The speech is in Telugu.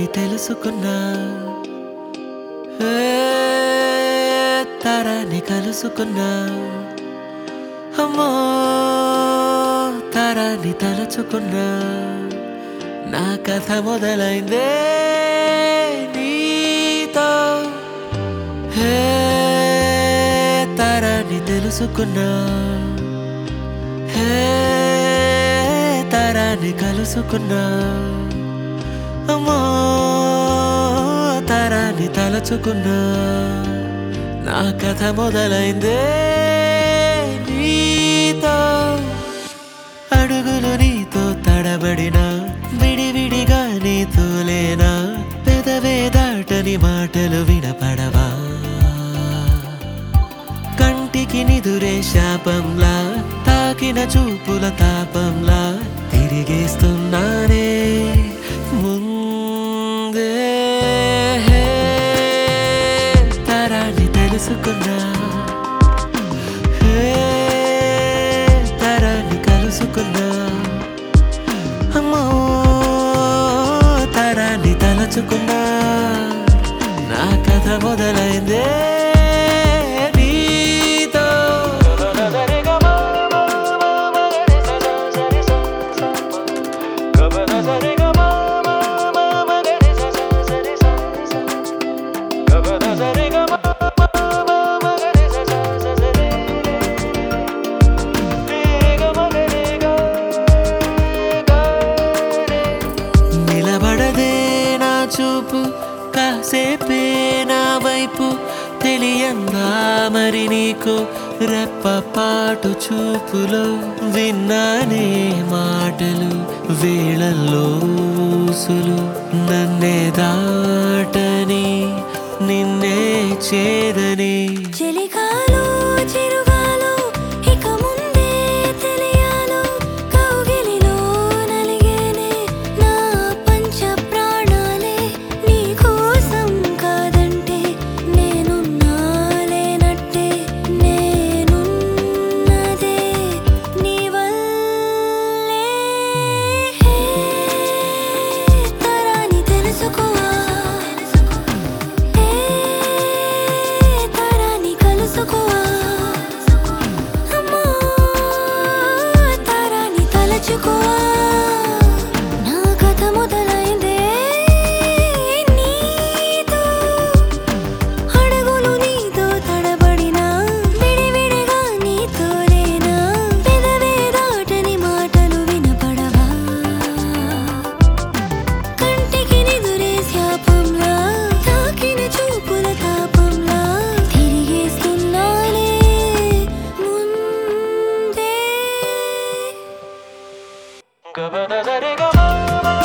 తెలుసుకున్నా ఏ తరాన్ని కలుసుకున్నా అమ్మో తరాన్ని తలుచుకున్నా నా కథ మొదలైందే నీతో హే తరాన్ని తెలుసుకున్నా హే తరాన్ని కలుసుకున్నా అమ్మో తరాన్ని తలచుకున్నా నా కథ మొదలైందే నీతో అడుగులు నీతో తడబడినా విడివిడిగా నీతో లేనా పెదవే దాటని మాటలు వినపడవా కంటికి నిదురే శాపంలా తాకిన చూపుల తాపంలా తిరిగేస్తున్నానే ముందే తరాన్ని తెలుసుకున్నా హే, తరాన్ని కలుసుకున్నా అమ్మో తరాన్ని తలచుకున్నా నా కథ మొదలైందే నీతో నిలబడదే నా చూపు కాసేపే నా వైపు తెలియందా మరి నీకు రెప్పపాటు చూపులో విన్నానే మాటలు వేళల్లో ఊసులు నన్నే దాటని నిన్నే చేరని చెలికాలు చిరుగాలు ఇక ముందే తెలియాలో కౌగిలిలో నలిగేనే నా పంచ ప్రాణాలే నీ కోసం కాదంటే నేనున్నా లేనట్టే నేనున్నదే నీ వల్లే తరాని తెలుసుకోవా ఏ తరాని కలుసుకోవా అమ్మో తరాని తలచుకోవా నా కథ మొదలైందే నీతో అడుగులు నీతో తడబడినా విడివిడిగా నీతో లేనా పెదవే దాటని మాటలు వినపడవా కంటికి నిదురే శాపంలా తాకిన చూపుల తాపంలా తిరిగేస్తున్నానే ముందే గబదదరి గమ